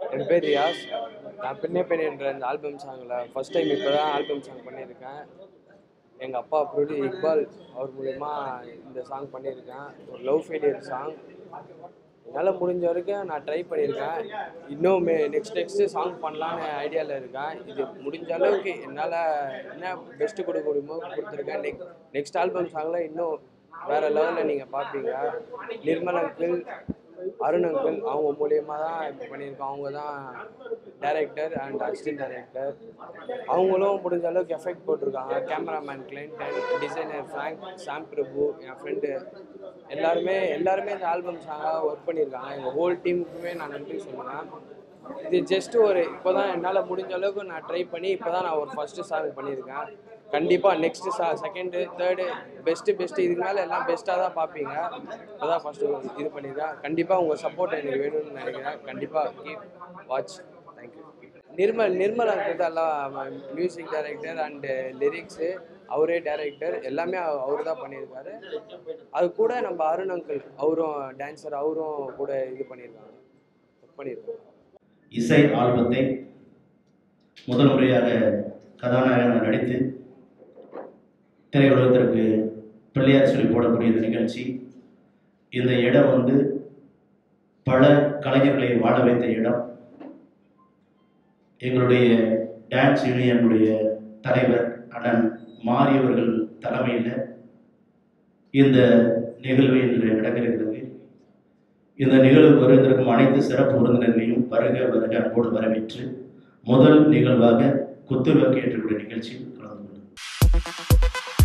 என் பேர் ரியாஸ் நான் பெண்ணே பெண்ணேன்ற இந்த ஆல்பம் சாங்கில் ஃபஸ்ட் டைம் இப்போ தான் ஆல்பம் சாங் பண்ணியிருக்கேன் எங்கள் அப்பா ப்ரொடி இக்பால் அவர் மூலயமா இந்த சாங் பண்ணியிருக்கேன் ஒரு லவ் ஃபெயிலியர் சாங் என்னால் முடிஞ்ச வரைக்கும் நான் ட்ரை பண்ணியிருக்கேன் இன்னும் நெக்ஸ்ட் நெக்ஸ்ட்டு சாங் பண்ணலான்னு ஐடியாவில் இருக்கேன் இது முடிஞ்ச அளவுக்கு என்னால் என்ன பெஸ்ட்டு கொடுக்க முடியுமோ கொடுத்துருக்கேன் நெக் நெக்ஸ்ட் ஆல்பம் சாங்கில் இன்னும் வேறு லெவலில் நீங்கள் பார்ப்பீங்க நிர்மல் அங்கிள் அருண் அங்கிள் அவங்க மூலியமாக தான் இப்போ பண்ணியிருக்கோம் அவங்க தான் டைரக்டர் அண்ட் அசிஸ்டன்ட் டைரக்டர் அவங்களும் முடிஞ்ச அளவுக்கு எஃபெக்ட் போட்டிருக்காங்க cameraman Clinton designer Frank Sam Prabhu என் ஃப்ரெண்டு எல்லாருமே எல்லாருமே இந்த ஆல்பம் சாங்காக ஒர்க் பண்ணியிருக்காங்க எங்கள் ஹோல் டீமுக்குமே நான் நன்றி சொல்லுவேன் இது ஜஸ்ட் ஒரு இப்போ தான் என்னால் முடிஞ்ச அளவுக்கு நான் ட்ரை பண்ணி இப்போ தான் நான் ஒரு ஃபஸ்ட்டு சாங் பண்ணியிருக்கேன் கண்டிப்பாக நெக்ஸ்ட்டு சா செகண்டு தேர்டு பெஸ்ட்டு பெஸ்ட்டு இதுக்கு மேலே எல்லாம் பெஸ்ட்டாக தான் பார்ப்பீங்க இப்போ தான் ஃபஸ்ட்டு இது பண்ணியிருக்கேன் கண்டிப்பாக உங்கள் சப்போர்ட் எனக்கு வேணும்னு நினைக்கிறேன் கண்டிப்பாக keep watch thank you Nirmal Nirmal uncle தான் எல்லாம் மியூசிக் டைரக்டர் அண்டு லிரிக்ஸு அவரே டைரக்டர் எல்லாமே அவர் தான் பண்ணியிருக்காரு அது கூட நம்ம அருண் அங்கிள் அவரும் டான்ஸர் அவரும் கூட இது பண்ணியிருக்காங்க ஒர்க் பண்ணியிருக்காங்க இசை ஆல்பத்தை முதல் முறையாக கதாநாயகனாக நடித்து திரையுலகத்திற்கு பிள்ளையார் சொல்லி போடக்கூடிய இந்த நிகழ்ச்சி இந்த இடம் வந்து பல கலைஞர்களை வாழ வைத்த இடம் எங்களுடைய டான்ஸ் யூனியனுடைய தலைவர் அண்ணன் மாரியவர்கள் தலைமையில் இந்த நிகழ்வு இன்று நடக்க இருக்கிறது இந்த நிகழ்வு வருவதற்கும் அனைத்து சிறப்பு விருந்தினர்களையும் வருக வருக அன்போடு வரவேற்று முதல் நிகழ்வாக குத்துவிளக்கு ஏற்றக்கூடிய நிகழ்ச்சியில் கலந்து கொள்ளும்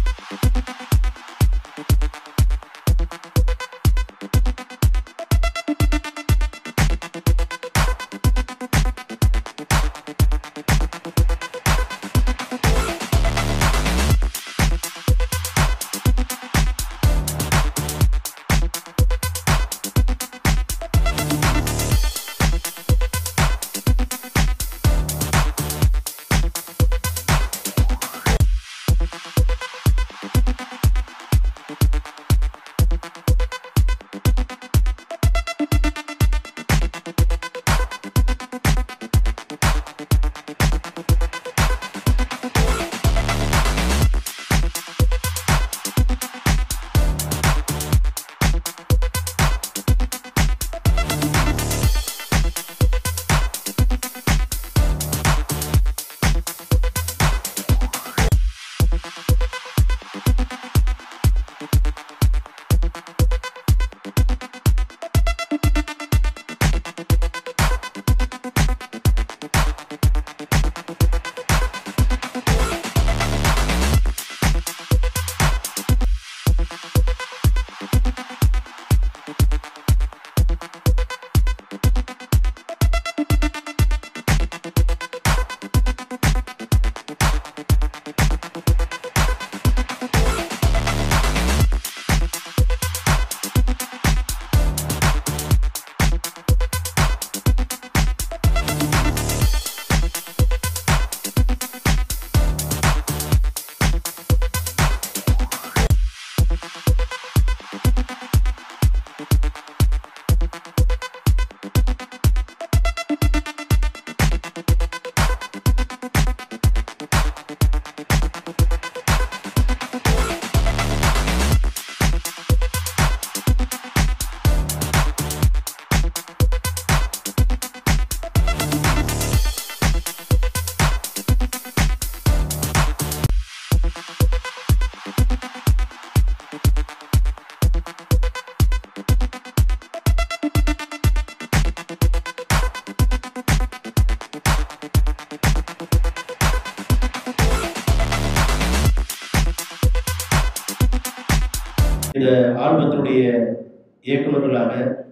இந்த ஆல்பத்தினுடைய இயக்குநர்களாக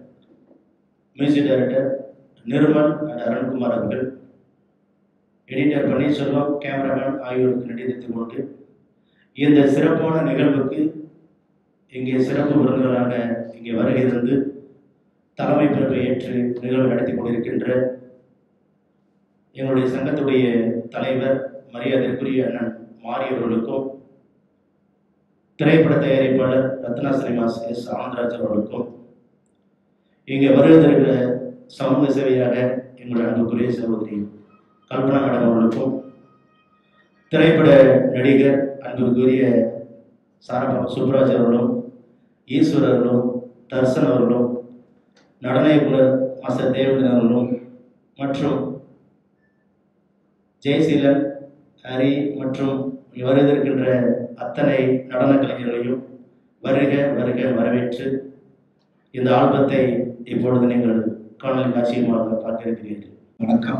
music director Nirmal and Arunkumar அவர்கள் எடிட்டர் பன்னீர்செல்வம் கேமராமேன் ஆகியோருக்கு நடித்துக் கொண்டு இந்த சிறப்பான நிகழ்வுக்கு இங்கே சிறப்பு விருந்தினராக இங்கே வருகை தந்து தலைமை பொறுப்பை ஏற்று நிகழ்வு நடத்தி கொண்டிருக்கின்ற எங்களுடைய சங்கத்துடைய தலைவர் மரியாதைக்குரிய அண்ணன் மாரி அவர்களுக்கும் திரைப்பட தயாரிப்பாளர் ரத்னா சினிமாஸ் எஸ் ஆனந்தராஜ் அவர்களுக்கும் இங்கே வருவதற்கு சமூக சேவையாக எங்களுடைய அன்புக்குரிய சகோதரி கல்பனா மேடம் அவர்களுக்கும் திரைப்பட நடிகர் அன்புக்குரிய சாரபா சுப்ராஜ் அவர்களும் ஈஸ்வர் அவர்களும் தர்சன் அவர்களும் நடன இயக்குனர் மாஸ்டர் தேவேந்திரன் அவர்களும் மற்றும் ஜெயசீலன் ஹரி மற்றும் வருகின்ற அத்தனை நடன கலைஞர்களையும் வருக வருக வரவேற்று இந்த ஆல்பத்தை இப்பொழுது நீங்கள் காணொலி காட்சியமாக பார்க்க இருக்கிறீர்கள் வணக்கம்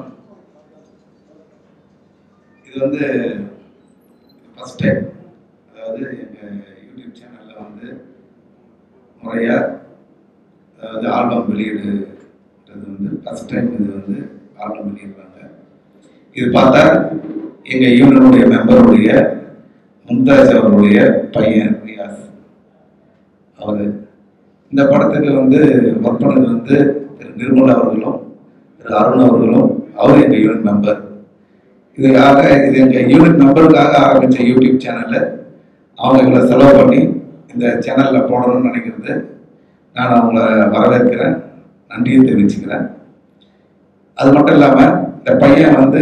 இது வந்து ஃபஸ்ட் டைம் அதாவது எங்கள் யூடியூப் சேனலில் வந்து முறையாக அதாவது ஆல்பம் வெளியிடுறது வந்து ஃபஸ்ட் டைம் இது வந்து ஆல்பம் வெளியிடுறாங்க இது பார்த்தா எங்கள் யூனியனுடைய மெம்பருடைய மும்தாஜ் அவருடைய பையன் ரியாஸ் அவர் இந்த படத்துக்கு வந்து ஒர்க் பண்ணது வந்து திரு நிர்மலா அவர்களும் திரு அருண் அவர்களும் அவர் எங்கள் யூனிட் மெம்பர் இதுக்காக இது எங்கள் யூனிட் மெம்பருக்காக ஆரம்பித்த யூடியூப் சேனலில் அவங்க இவ்வளோ செலவு பண்ணி இந்த சேனலில் போடணும்னு நினைக்கிறது நான் அவங்கள வரவேற்கிறேன் நன்றியை தெரிவிச்சுக்கிறேன் அது மட்டும் இல்லாமல் இந்த பையன் வந்து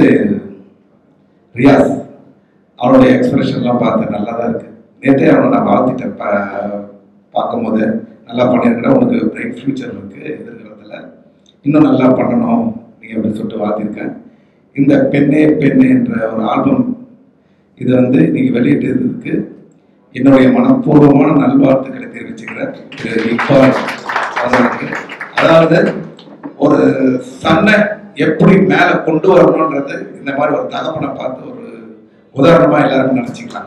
ரியாஸ் அவனுடைய எக்ஸ்பிரஷன்லாம் பார்த்து நல்லா தான் இருக்குது நேற்றே அவனை நான் வாழ்த்திட்டேன் பா பார்க்கும்போது நல்லா பண்ணியிருக்கிற உனக்கு பிரைட் ஃப்யூச்சர் இருக்குது எதிர்காலத்தில் இன்னும் நல்லா பண்ணணும் நீ அப்படின்னு சொல்லிட்டு வாழ்த்திருக்கேன் இந்த பெண்ணே பெண்ணே என்ற ஒரு ஆல்பம் இது வந்து நீங்கள் வெளியிட்டதுக்கு என்னுடைய மனப்பூர்வமான நல்வாழ்த்துக்களை தெரிவிச்சுக்கிறேன் திரு இக்பால் அவர்களுக்கு அதாவது ஒரு சன்னை எப்படி மேலே கொண்டு வரணுன்றது இந்த மாதிரி ஒரு தகப்பனை பார்த்து ஒரு உதாரணமாக எல்லாரும் நினச்சிக்கலாம்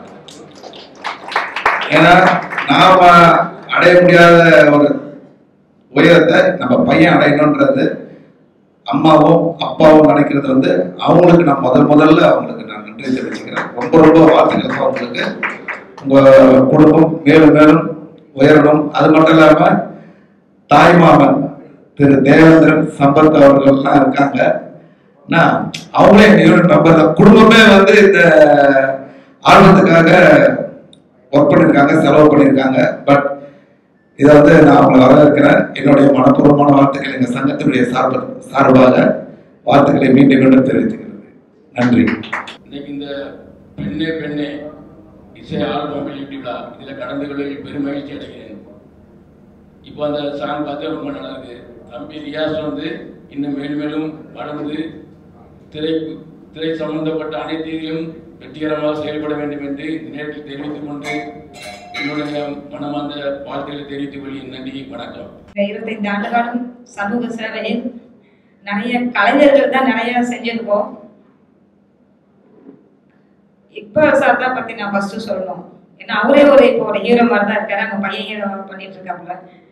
ஏன்னா நாம அடைய முடியாத ஒரு உயரத்தை நம்ம பையன் அடையணுன்றது அம்மாவும் அப்பாவும் நினைக்கிறது வந்து அவங்களுக்கு நான் முதல் முதல்ல அவங்களுக்கு நான் நன்றி தெரிவிச்சுக்கிறேன் ரொம்ப ரொம்ப வாழ்த்துக்கள் அவங்களுக்கு உங்க குடும்பம் மேலும் மேலும் உயரணும் அது மட்டும் இல்லாம தாய்மாமன் திரு தேவேந்திரன் சம்பத் அவர்கள்லாம் இருக்காங்க நான் அவங்களே யூனிட் மெம்பர் தான் குடும்பமே வந்து இந்த ஆல்பத்துக்காக ஒர்க் பண்ணியிருக்காங்க செலவு பண்ணியிருக்காங்க பட் இதை வந்து நான் அவங்களை வரவேற்கிறேன் என்னுடைய மனப்பூர்வமான வாழ்த்துக்கள் எங்கள் சங்கத்தினுடைய சார்பு சார்பாக வாழ்த்துக்களை மீண்டும் மீண்டும் தெரிவித்துக்கிறது நன்றி இன்னைக்கு இந்த பெண்ணே பெண்ணே இசை ஆல்பம் வெளியிட்டு விழா இதில் கலந்து கொள்வதில் பெருமகிழ்ச்சி அடைகிறேன் இப்போ அந்த சாங் பார்த்து ரொம்ப நல்லா இருக்கு தம்பி ரியாஸ் வந்து இன்னும் மேலும் மேலும் வளர்ந்து திரை திரை சம்பந்தப்பட்ட அனைத்திலும் வெற்றிகரமாக செயல்பட வேண்டும் என்று இந்த நேரத்தில் தெரிவித்துக் கொண்டு என்னுடைய மனமார்ந்த வாழ்த்துக்களை தெரிவித்துக் கொள்கிறேன் நன்றி வணக்கம் இந்த இருபத்தைந்து ஆண்டு காலம் சமூக சேவையில் நிறைய கலைஞர்கள் தான் நிறைய செஞ்சிருக்கோம் இப்போ சார் தான் பத்தி நான் ஃபர்ஸ்ட் சொல்லணும் ஏன்னா அவரே ஒரு இப்போ ஒரு ஹீரோ மாதிரி தான் இருக்காரு அவங்க பையன் ஹீரோ பண்ணிட்டு இருக்காப்புல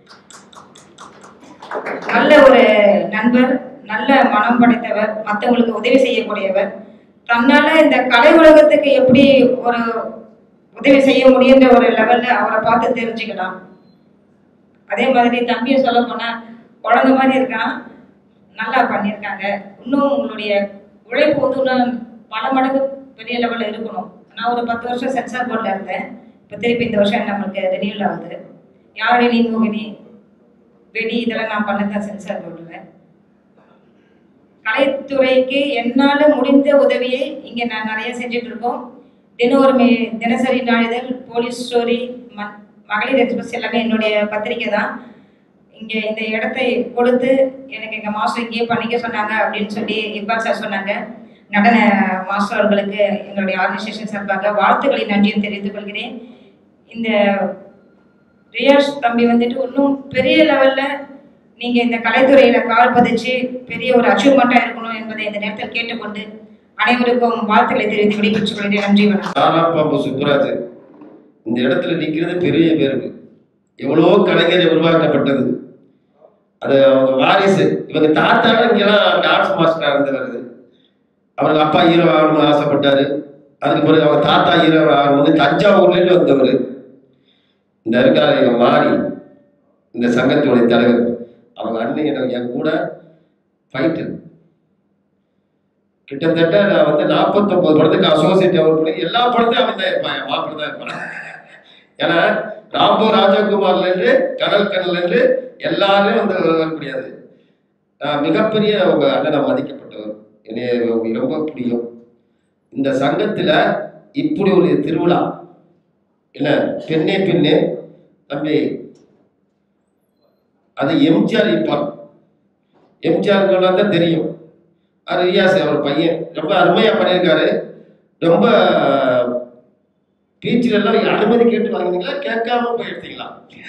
நல்ல ஒரு நண்பர் நல்ல மனம் படைத்தவர் மற்றவங்களுக்கு உதவி செய்யக்கூடியவர் தன்னால இந்த கலை உலகத்துக்கு எப்படி ஒரு உதவி செய்ய முடியுன்ற ஒரு லெவல்ல அவரை பார்த்து தெரிஞ்சுக்கலாம் அதே மாதிரி தம்பியை சொல்ல போனா குழந்தை மாதிரி இருக்கான் நல்லா பண்ணியிருக்காங்க இன்னும் உங்களுடைய உழைப்பு வந்து இன்னும் பல மடங்கு பெரிய லெவலில் இருக்கணும் நான் ஒரு பத்து வருஷம் சென்சார் போர்டில் இருந்தேன் இப்போ திருப்பி இந்த வருஷம் நம்மளுக்கு ரெனியூல் ஆகுது யாருடைய நீங்கோகினி வெடி இதெல்லாம் நான் பண்ணதான் சென்சார் போர்டில் கலைத்துறைக்கு என்னால் முடிந்த உதவியை இங்கே நான் நிறைய செஞ்சுட்டு இருக்கோம் தினம் ஒரு மே- தினசரி நாளிதழ் போலீஸ் ஸ்டோரி ம மகளிர் எக்ஸ்பிரஸ் எல்லாமே என்னுடைய பத்திரிக்கை தான் இங்கே இந்த இடத்தை கொடுத்து எனக்கு எங்கள் மாஸ்டர் இங்கேயே பண்ணிக்க சொன்னாங்க அப்படின்னு சொல்லி இக்பால் சார் சொன்னாங்க நடன மாஸ்டர் அவர்களுக்கு எங்களுடைய ஆர்கனைசேஷன் சார்பாக வாழ்த்துக்களை நன்றியும் தெரிவித்துக் கொள்கிறேன் இந்த ரியாஷ் தம்பி வந்துட்டு இன்னும் பெரிய லெவலில் நீங்கள் இந்த கலைத்துறையில் கால் பதிச்சு பெரிய ஒரு அச்சீவ்மெண்ட்டாக இருக்கணும் என்பதை இந்த நேரத்தில் கேட்டுக்கொண்டு அனைவருக்கும் வாழ்த்துக்களை தெரிவித்து விடைபெற்றுக் கொள்கிறேன் நன்றி வணக்கம் தாராப்பாம்பு சுப்புராஜ் இந்த இடத்துல நிற்கிறது பெரிய பேருக்கு எவ்வளோ கலைஞர் உருவாக்கப்பட்டது அது அவங்க வாரிசு இவங்க தாத்தாவும் இங்கெல்லாம் டான்ஸ் மாஸ்டராக இருந்து வருது அவருக்கு அப்பா ஹீரோ ஆகணும்னு ஆசைப்பட்டாரு அதுக்கு பிறகு அவங்க தாத்தா ஹீரோ ஆகணும்னு தஞ்சாவூர்லேருந்து வந்தவர் இந்த இருக்கார் எங்க மாறி இந்த சங்கத்தினுடைய தலைவர் அவங்க அண்ணன் எனக்கு என் கூட ஃபைட்டு கிட்டத்தட்ட நான் வந்து நாற்பத்தொன்பது படத்துக்கு அசோசியேட் அவர் பண்ணி எல்லா படத்தையும் அவன் தான் இருப்பான் என் மாப்பிள்ள தான் இருப்பான் ஏன்னா ராம்போ ராஜகுமார்ல இருந்து கடல் கடல்ல இருந்து எல்லாரும் வந்து வர முடியாது நான் மிகப்பெரிய உங்க அண்ணனை மதிக்கப்பட்டவர் என்னை ரொம்ப பிடிக்கும் இந்த சங்கத்துல இப்படி ஒரு திருவிழா என்ன பெண்ணே பெண்ணே தம்பி அது எம்ஜிஆர் இருப்பார் எம்ஜிஆர் தான் தெரியும் அது ரியாஸ் அவர் பையன் ரொம்ப அருமையா பண்ணியிருக்காரு ரொம்ப பீச்சில் எல்லாம் அனுமதி கேட்டு வாங்கினீங்களா கேட்காம போய் எடுத்தீங்களா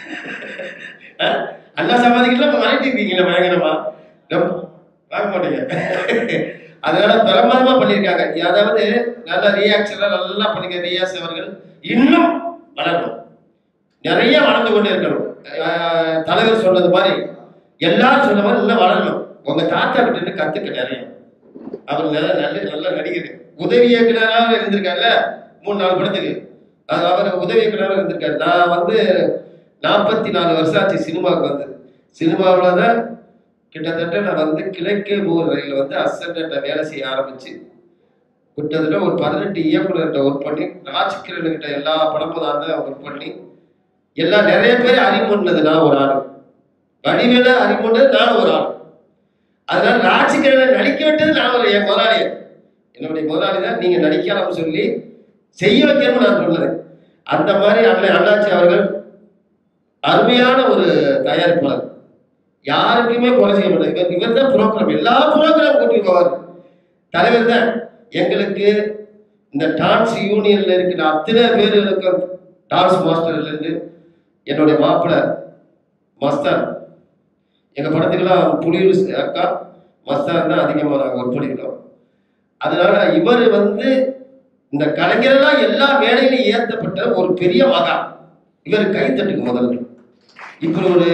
அஹ்? அண்ணா சமாதிக்கெல்லாம் மாறிட்டு இருக்கீங்களா பயங்கரமா ரொம்ப வாங்க மாட்டீங்க அதனால பிரமாதமா பண்ணியிருக்காங்க அதாவது நல்ல ரியாக்ஷன்லாம் நல்லா பண்ணிக்க ரியாஸ் அவர்கள் இன்னும் வளரணும் நிறைய வளர்ந்து கொண்டே இருக்கணும் அஹ் தலைவர் சொன்னது மாதிரி எல்லாரும் சொன்ன மாதிரி இன்னும் வளரணும் உங்க தாத்தா கிட்ட இருந்து கத்துக்க நிறைய அவர் நல்ல நல்ல நல்ல நடிகர் உதவி இயக்குனராக இருந்திருக்காருல்ல மூணு நாலு படத்துக்கு அது அவர் உதவி இயக்குனராக இருந்திருக்காரு நான் வந்து நாற்பத்தி நாலு வருஷம் ஆச்சு சினிமாவுக்கு வந்து சினிமாவில் தான் கிட்டத்தட்ட நான் வந்து கிழக்கே போகிற ரயிலில் வந்து அசன்ட்ட வேலை செய்ய ஆரம்பிச்சு கிட்டத்தட்ட ஒரு பதினெட்டு இயக்குனர்கிட்ட ஒர்க் பண்ணி ராஜ்கிரண் கிட்ட எல்லா படமும் நான் தான் ஒர்க் பண்ணி எல்லாம் நிறைய பேர் அறிமுன்னது நான் ஒரு ஆள் வடிவேல அறிமுன்னது நான் ஒரு ஆள் அதனால ராஜ்கிரணை நடிக்க விட்டது நான் ஒரு என் முதலாளி என்னுடைய முதலாளி தான் நீங்க நடிக்கலாம்னு சொல்லி செய்ய வைக்கணும்னு நான் சொன்னது அந்த மாதிரி அண்ணன் அண்ணாச்சி அவர்கள் அருமையான ஒரு தயாரிப்பாளர் யாருக்குமே குறை செய்ய மாட்டாங்க இவர் தான் புரோகிராம் எல்லா புரோகிராம் கூட்டி போவார் தலைவர் தான் எங்களுக்கு இந்த டான்ஸ் யூனியன்ல இருக்கிற அத்தனை பேர்களுக்கும் டான்ஸ் மாஸ்டர்ல இருந்து என்னுடைய மாப்பிள்ளை மஸ்தான் எங்க படத்துக்கெல்லாம் புலியூர் அக்கா மஸ்தான் தான் அதிகமாக நாங்கள் ஒர்க் பண்ணியிருக்கோம் அதனால இவர் வந்து இந்த கலைஞரெல்லாம் எல்லா மேடையிலும் ஏற்றப்பட்ட ஒரு பெரிய மகா இவர் கைத்தட்டுக்கு முதல்ல இப்படி ஒரு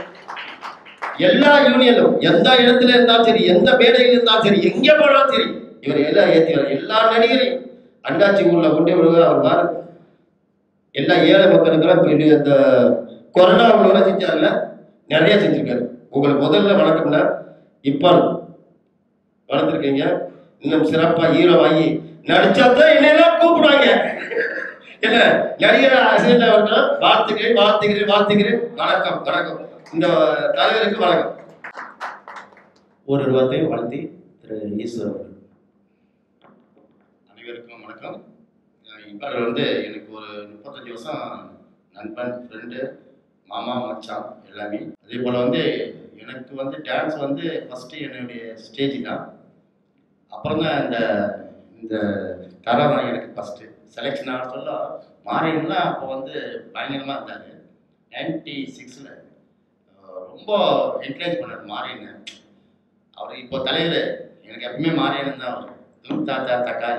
எல்லா யூனியனும் எந்த இடத்துல இருந்தாலும் சரி எந்த மேடையில் இருந்தாலும் சரி எங்க போனாலும் சரி இவர் எல்லாம் ஏற்றிவார் எல்லா நடிகரையும் அண்டாச்சி ஊர்ல கொண்டு விடுவார் அவர் பாரு எல்லா ஏழை மக்களுக்கெல்லாம் பெரிய இந்த கொரோனாவில் செஞ்சார்ல நிறைய செஞ்சிருக்காரு உங்களுக்கு முதல்ல வணக்கம்னா இப்போ வளர்ந்துருக்கீங்க இன்னும் சிறப்பா ஹீரோ ஆகி நடிச்சாதான் என்னெல்லாம் கூப்பிடுவாங்க என்ன நடிகர் ஆசிரியர் அவர்கள் வாழ்த்துக்கிறேன் வாழ்த்துக்கிறேன் வாழ்த்துக்கிறேன் வணக்கம் வணக்கம் இந்த தலைவருக்கு வணக்கம் ஒரு ரூபாத்தை வாழ்த்தி திரு ஈஸ்வர் அவர்கள் அனைவருக்கும் வணக்கம் அஹ் இவர் வந்து எனக்கு ஒரு முப்பத்தஞ்சு வருஷம் நண்பன் ஃப்ரெண்டு மாமா மச்சான் எல்லாமே அதே போல் வந்து எனக்கு வந்து டான்ஸ் வந்து ஃபஸ்ட்டு என்னுடைய ஸ்டேஜ் தான் அப்புறம் தான் இந்த இந்த தரம் தான் எனக்கு ஃபஸ்ட்டு செலெக்ஷன் ஆக சொல்ல மாறின்லாம் அப்போ வந்து பயங்கரமாக இருந்தார் நைன்டி சிக்ஸில் ரொம்ப என்கரேஜ் பண்ணார் மாறின்னு அவர் இப்போ தலைவர் எனக்கு எப்பவுமே மாறியன் தான் அவர் தூம் தாத்தா தக்காளி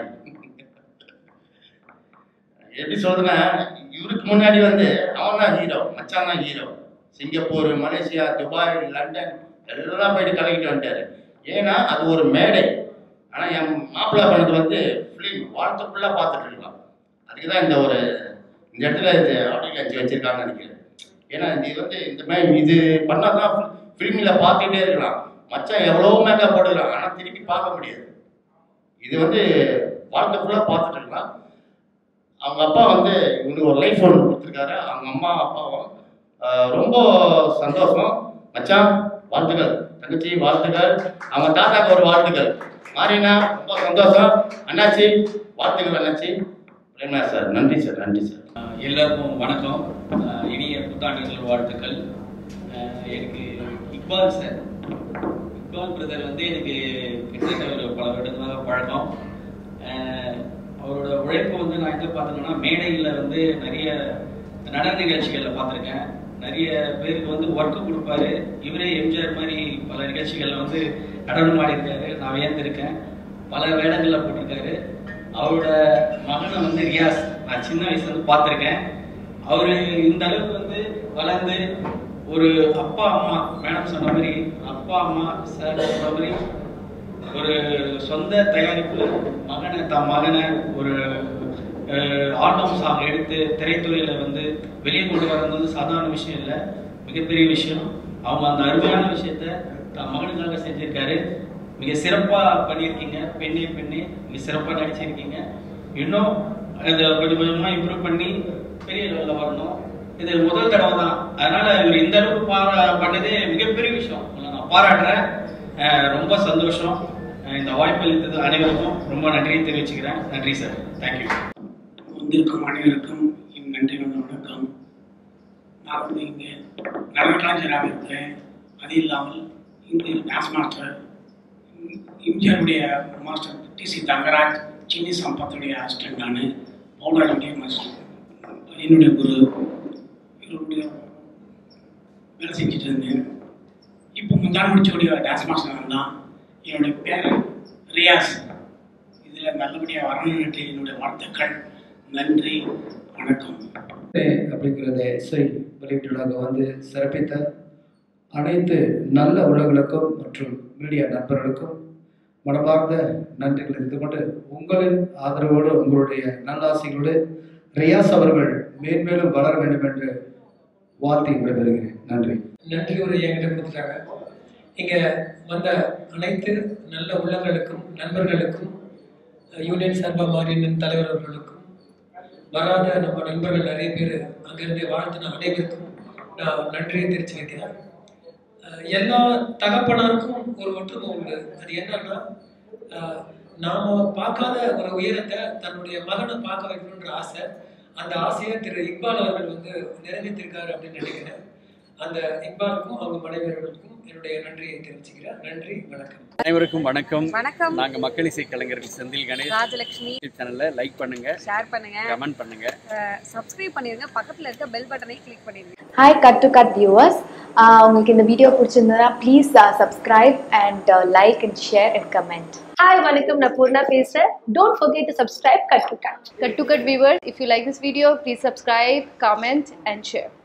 எப்படி சொல்றதுன்னா இவருக்கு முன்னாடி வந்து அவன் தான் ஹீரோ மச்சான் தான் hero Singapore Malaysia Dubai London எல்லாம் போயிட்டு கலக்கிட்டு வந்துட்டாரு ஏன்னா அது ஒரு மேடை ஆனால் என் மாப்பிள்ளை பண்ணது வந்து ஃபிலிம் வாழ்த்து ஃபுல்லாக பார்த்துட்டு இருக்கலாம் அதுக்கு தான் இந்த ஒரு இந்த இடத்துல இந்த ஆடியோ காட்சி வச்சிருக்காங்கன்னு நினைக்கிறேன் ஏன்னா இது வந்து இந்த மாதிரி இது பண்ணால் தான் ஃபிலிமில் பார்த்துட்டே இருக்கலாம் மச்சான் எவ்வளோ மேக்கப் போடுறான் ஆனால் திருப்பி பார்க்க முடியாது இது வந்து வாழ்க்கை ஃபுல்லாக பார்த்துட்டு இருக்கலாம் அவங்க அப்பா வந்து இவனுக்கு ஒரு லைஃப் ஒன்று கொடுத்துருக்காரு அவங்க அம்மா அப்பாவும் ஆஹ், ரொம்ப சந்தோஷம் மச்சான் வாழ்த்துக்கள் தங்கச்சி வாழ்த்துக்கள் அவங்க தாத்தாக்கு ஒரு வாழ்த்துக்கள் மாறினா ரொம்ப சந்தோஷம் அண்ணாச்சி வாழ்த்துக்கள் அண்ணாச்சி பிரேமா சார் நன்றி சார் நன்றி சார் எல்லாருக்கும் வணக்கம் அஹ் இனிய புத்தாண்டு நல்வாழ்த்துக்கள் அஹ் எனக்கு இக்பால் சார் இக்பால் பிரதர் வந்து எனக்கு கிட்டத்தட்ட ஒரு பல வருடங்களாக பழக்கம் அஹ் அவரோட உழைப்பு வந்து நான் எங்கே பார்த்தேன்னா மேடையில் வந்து நிறைய நடன நிகழ்ச்சிகளில் பார்த்துருக்கேன் நிறைய பேருக்கு வந்து ஒர்க்கு கொடுப்பாரு இவரே எம்ஜிஆர் மாதிரி பல நிகழ்ச்சிகளில் வந்து நடனம் ஆடிருக்காரு நான் வியந்திருக்கேன் பல வேடங்களில் போட்டிருக்காரு அவரோட மகனை வந்து ரியாஸ் நான் சின்ன வயசுல இருந்து பார்த்துருக்கேன் அவரு இந்த அளவுக்கு வந்து வளர்ந்து ஒரு அப்பா அம்மா மேடம் சொன்ன மாதிரி அப்பா அம்மா சார் சொன்ன மாதிரி ஒரு சொந்த தயாரிப்பு மகனை தன் மகனை ஒரு ஆல்பம் சாங் எடுத்து திரைத்துறையில வந்து வெளியே கொண்டு வர்றது வந்து சாதாரண விஷயம் இல்லை மிகப்பெரிய விஷயம் அவங்க அந்த அருமையான விஷயத்த தன் மகனுக்காக செஞ்சிருக்காரு மிக சிறப்பா பண்ணியிருக்கீங்க பெண்ணே பெண்ணே மிக சிறப்பா நடிச்சிருக்கீங்க இன்னும் இதை கொஞ்சம் கொஞ்சமா இம்ப்ரூவ் பண்ணி பெரிய லெவலில் வரணும் இது முதல் தடவை தான் அதனால இவர் இந்த அளவுக்கு பாரா பண்ணதே மிகப்பெரிய விஷயம் உங்களை நான் பாராட்டுறேன் அஹ் ரொம்ப சந்தோஷம் அஹ் இந்த வாய்ப்பு அளித்தது அனைவருக்கும் ரொம்ப நன்றியை தெரிவிச்சுக்கிறேன் நன்றி சார் தேங்க்யூ வந்திருக்கும் அனைவருக்கும் என் நன்றி வந்த வணக்கம் நான் வந்து இங்கே நடனக்கலைஞராக இருக்கிறேன் அது இல்லாமல் இந்த டான்ஸ் மாஸ்டர் எம்ஜிஆருடைய master T C Thangaraj Chinni சம்பத்துடைய அசிஸ்டன்ட் நான் பவுலாளுடைய மாஸ்டர் என்னுடைய குரு இவருடைய வேலை செஞ்சுட்டு இருந்தேன் இப்போ முந்தான முடிச்சக்கூடிய டான்ஸ் மாஸ்டர் நான் தான் என்னுடைய பேர் ரியாஸ் இதில் நல்லபடியாக வரணும்னுட்டு என்னுடைய வாழ்த்துக்கள் நன்றி வணக்கம் அப்படிங்கிறத இசை வெளியீட்டுலாக வந்து சிறப்பித்த அனைத்து நல்ல உள்ளங்களுக்கும் மற்றும் மீடியா நண்பர்களுக்கும் மனமார்ந்த நன்றிகளை தெரிந்து கொண்டு உங்களின் ஆதரவோடு உங்களுடைய நல்லாசைகளோடு ரியாஸ் அவர்கள் மேன்மேலும் வளர வேண்டும் என்று வாழ்த்தி விடைபெறுகிறேன் நன்றி நன்றி உரை என்கிட்ட கொடுத்துட்டாங்க இங்கே வந்த அனைத்து நல்ல உள்ளங்களுக்கும் நண்பர்களுக்கும் யூனியன் சார்பாக மாறியின் தலைவர் அவர்களுக்கும் வராத நம்ம நண்பர்கள் நிறைய பேர் அங்கிருந்து வாழ்த்தின அனைவருக்கும் நான் நன்றியை தெரிவித்து வைக்கிறேன் அஹ் எல்லா தகப்பனாருக்கும் ஒரு ஒற்றுமை உண்டு அது என்னன்னா அஹ் நாம பார்க்காத ஒரு உயரத்தை தன்னுடைய மகனை பார்க்க வைக்கணுன்ற ஆசை அந்த ஆசையை திரு இக்பால் அவர்கள் வந்து நிறைவேற்றிருக்காரு அப்படின்னு நினைக்கிறேன் அந்த இக்பாலுக்கும் அவங்க மனைவியர்களுக்கும் என்னுடைய நன்றியை தெரிவிச்சுக்கிறேன் நன்றி வணக்கம் அனைவருக்கும் வணக்கம் வணக்கம். நாங்க மக்கள் இசை கலைஞர்கள் செந்தில் கணேஷ் ராஜலட்சுமி யூடியூப் சேனல்ல லைக் பண்ணுங்க ஷேர் பண்ணுங்க கமெண்ட் பண்ணுங்க சப்ஸ்கிரைப் பண்ணிருங்க பக்கத்துல இருக்க பெல் பட்டனை கிளிக் பண்ணிருங்க hi cut to cut viewers உங்களுக்கு இந்த வீடியோ பிடிச்சிருந்ததுன்னா please subscribe and like and share and comment hi வணக்கம் நான் பூர்ணா பேசுறேன் don't forget to subscribe cut to cut Cut to cut viewers, if you like this video, please subscribe, comment and share.